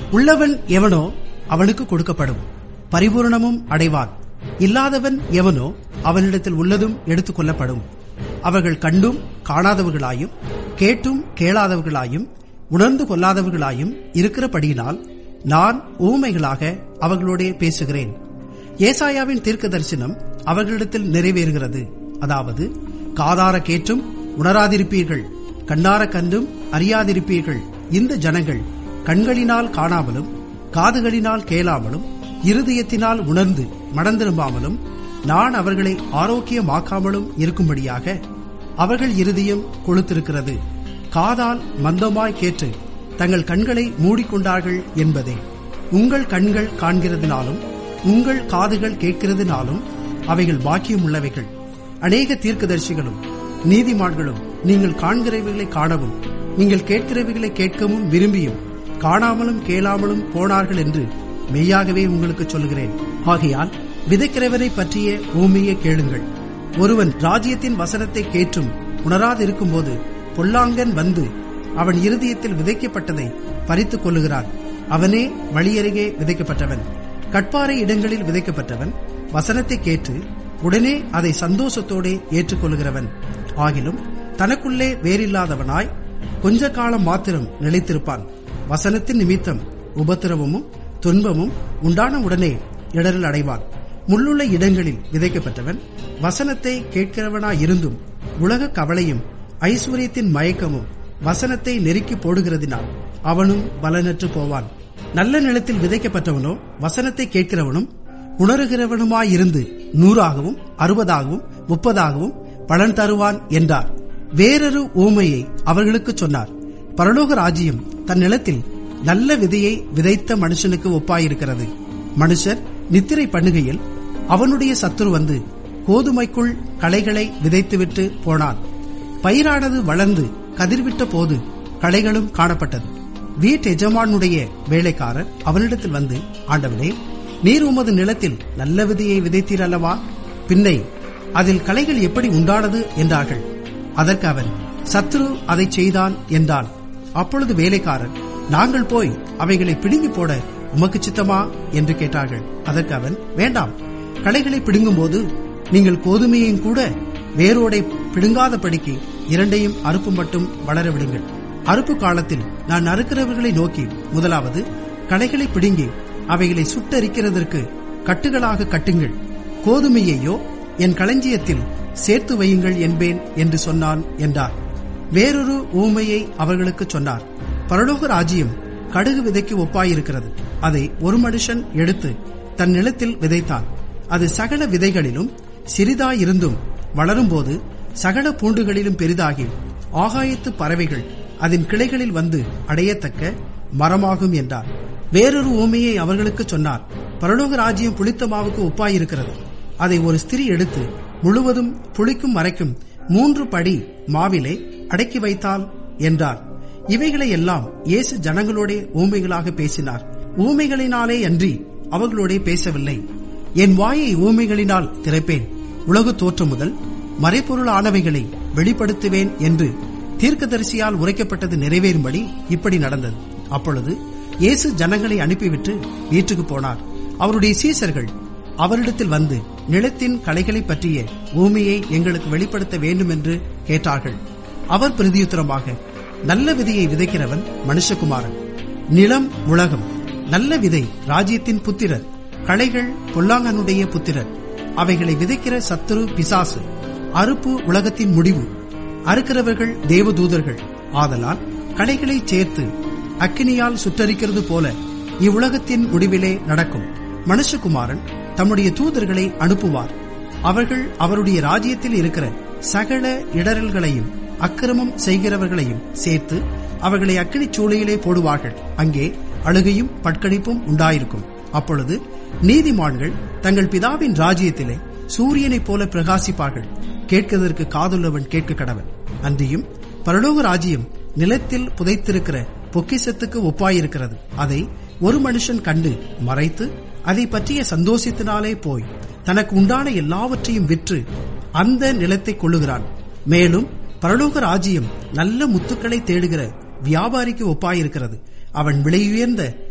உள்ளவன் எவனோ அவனுக்கு கொடுக்கப்படும் பரிபூரணமும் அடைவான் இல்லாதவன் எவனோ அவனிடத்தில் உள்ளதும் எடுத்துக் கொள்ளப்படும் அவர்கள் கண்டும் காணாதவர்களாயும் கேட்டும் கேளாதவர்களாயும் உணர்ந்து கொள்ளாதவர்களாயும் இருக்கிறபடியினால் நான் ஊமைகளாக அவர்களோடே பேசுகிறேன் ஏசாயாவின் தீர்க்க தரிசனம் அவர்களிடத்தில் நிறைவேறுகிறது அதாவது காதார கேட்டும் உணராதிருப்பீர்கள் கண்ணார கண்டும் அறியாதிருப்பீர்கள் இந்த ஜனங்கள் கண்களினால் காணாமலும் காதுகளினால் கேளாமலும் இருதயத்தினால் உணர்ந்து மடந்திரும்பாமலும் நான் அவர்களை ஆரோக்கியமாக்காமலும் இருக்கும்படியாக அவர்கள் இருதயம் கொளுத்திருக்கிறது காதால் மந்தமாய் கேட்டு தங்கள் கண்களை மூடிக்கொண்டார்கள் என்பதே உங்கள் கண்கள் காண்கிறதுனாலும் உங்கள் காதுகள் கேட்கிறதுனாலும் அவைகள் பாக்கியம் உள்ளவைகள் அநேக தீர்க்கதரிசிகளும் நீதிமான்களும் நீங்கள் காண்கிறவைகளை காணவும் நீங்கள் கேட்கிறவைகளை கேட்கவும் விரும்பியும் காணாமலும் கேளாமலும் போனார்கள் என்று மெய்யாகவே உங்களுக்கு சொல்கிறேன் ஆகையால் விதைக்கிறவரை பற்றிய ஊமையை கேளுங்கள் ஒருவன் ராஜ்யத்தின் வசனத்தை கேட்டும் உணராதிருக்கும்போது பொல்லாங்கன் வந்து அவன் இருதயத்தில் விதைக்கப்பட்டதை பறித்துக் கொள்ளுகிறான் அவனே வழியருகே விதைக்கப்பட்டவன் கட்பாறை இடங்களில் விதைக்கப்பட்டவன் வசனத்தை கேட்டு உடனே அதை சந்தோஷத்தோடே ஏற்றுக்கொள்கிறவன் ஆகிலும் தனக்குள்ளே வேறில்லாதவனாய் கொஞ்ச காலம் மாத்திரம் நிலைத்திருப்பான் வசனத்தின் நிமித்தம் உபத்திரவமும் துன்பமும் உண்டான உடனே இடரில் அடைவான் முள்ளுள்ள இடங்களில் விதைக்கப்பட்டவன் வசனத்தை கேட்கிறவனாயிருந்தும் உலக கவலையும் ஐஸ்வர்யத்தின் மயக்கமும் வசனத்தை நெருக்கி போடுகிறதினால் அவனும் பலனற்று போவான் நல்ல நிலத்தில் விதைக்கப்பட்டவனோ வசனத்தை கேட்கிறவனும் உணர்கிறவனுமாயிருந்து நூறாகவும் அறுபதாகவும் முப்பதாகவும் பலன் தருவான் என்றார் வேறொரு ஊமையை அவர்களுக்கு சொன்னார் பரலோக ராஜ்யம் தன் நிலத்தில் நல்ல விதையை விதைத்த மனுஷனுக்கு ஒப்பாயிருக்கிறது மனுஷர் நித்திரை பண்ணுகையில் அவனுடைய சத்துரு வந்து கோதுமைக்குள் களைகளை விதைத்துவிட்டு போனான் பயிரானது வளர்ந்து கதிர்விட்ட போது களைகளும் காணப்பட்டது வீட்டு எஜமானுடைய வேலைக்காரர் அவனிடத்தில் வந்து ஆண்டவனே நீர் உமது நிலத்தில் நல்ல விதையை விதைத்தீர் அல்லவா பின்னை அதில் களைகள் எப்படி உண்டானது என்றார்கள் அதற்கு அவன் சத்ரு அதை செய்தான் என்றான் அப்பொழுது வேலைக்காரன் நாங்கள் போய் அவைகளை பிடுங்கி போட உமக்கு சித்தமா என்று கேட்டார்கள் அதற்கு அவன் வேண்டாம் களைகளை பிடுங்கும்போது நீங்கள் கோதுமையையும் கூட வேரோடை பிடுங்காதபடிக்கு இரண்டையும் அறுப்பு மட்டும் வளர விடுங்கள் அறுப்பு காலத்தில் நான் அறுக்கிறவர்களை நோக்கி முதலாவது களைகளை பிடுங்கி அவைகளை சுட்டரிக்கிறதற்கு கட்டுகளாக கட்டுங்கள் கோதுமையையோ என் களஞ்சியத்தில் சேர்த்து வையுங்கள் என்பேன் என்று சொன்னான் என்றார் வேறொரு ஊமையை அவர்களுக்கு சொன்னார் பரலோக ராஜ்யம் கடுகு விதைக்கு ஒப்பாயிருக்கிறது அதை ஒரு மனுஷன் எடுத்து தன் நிலத்தில் விதைத்தான் அது சகல விதைகளிலும் சிறிதாயிருந்தும் வளரும்போது சகல பூண்டுகளிலும் பெரிதாகி ஆகாயத்து பறவைகள் அதன் கிளைகளில் வந்து அடையத்தக்க மரமாகும் என்றார் வேறொரு ஊமையை அவர்களுக்கு சொன்னார் பரலோக ராஜ்யம் புளித்த மாவுக்கு ஒப்பாயிருக்கிறது அதை ஒரு ஸ்திரீ எடுத்து முழுவதும் புளிக்கும் மறைக்கும் மூன்று படி மாவிலே அடக்கி வைத்தால் என்றார் இவைகளை எல்லாம் இயேசு ஜனங்களோட ஊமைகளாக பேசினார் ஊமைகளினாலே அன்றி அவர்களோட பேசவில்லை என் வாயை ஊமைகளினால் திறப்பேன் உலகு தோற்றம் முதல் மறைப்பொருள் ஆனவைகளை வெளிப்படுத்துவேன் என்று தீர்க்கதரிசியால் உரைக்கப்பட்டது நிறைவேறும்படி இப்படி நடந்தது அப்பொழுது இயேசு ஜனங்களை அனுப்பிவிட்டு வீட்டுக்கு போனார் அவருடைய சீசர்கள் அவரிடத்தில் வந்து நிலத்தின் கலைகளை பற்றிய பூமியை எங்களுக்கு வெளிப்படுத்த வேண்டும் என்று கேட்டார்கள் அவர் பிரதியுத்தரமாக நல்ல விதையை விதைக்கிறவன் மனுஷகுமாரன் நிலம் உலகம் நல்ல விதை ராஜ்யத்தின் புத்திரர் களைகள் பொல்லாங்கனுடைய புத்திரர் அவைகளை விதைக்கிற சத்துரு பிசாசு அறுப்பு உலகத்தின் முடிவு அறுக்கிறவர்கள் தேவதூதர்கள் ஆதலால் களைகளை சேர்த்து அக்கினியால் சுட்டரிக்கிறது போல இவ்வுலகத்தின் முடிவிலே நடக்கும் மனுஷகுமாரன் தம்முடைய தூதர்களை அனுப்புவார் அவர்கள் அவருடைய ராஜ்யத்தில் இருக்கிற சகல இடரல்களையும் அக்கிரமம் செய்கிறவர்களையும் சேர்த்து அவர்களை அக்கினி சூளையிலே போடுவார்கள் அங்கே அழுகையும் பட்கடிப்பும் உண்டாயிருக்கும் அப்பொழுது நீதிமான்கள் தங்கள் பிதாவின் ராஜ்யத்திலே சூரியனைப் போல பிரகாசிப்பார்கள் கேட்கிறதற்கு காதுள்ளவன் கேட்க கடவன் அன்றியும் பரலோக ராஜ்யம் நிலத்தில் புதைத்திருக்கிற பொக்கிசத்துக்கு ஒப்பாயிருக்கிறது அதை ஒரு மனுஷன் கண்டு மறைத்து அதை பற்றிய சந்தோஷத்தினாலே போய் தனக்கு உண்டான எல்லாவற்றையும் விற்று அந்த நிலத்தை கொள்ளுகிறான் மேலும் பரலோக ராஜ்யம் நல்ல முத்துக்களை தேடுகிற வியாபாரிக்கு ஒப்பாயிருக்கிறது அவன் விலையுயர்ந்த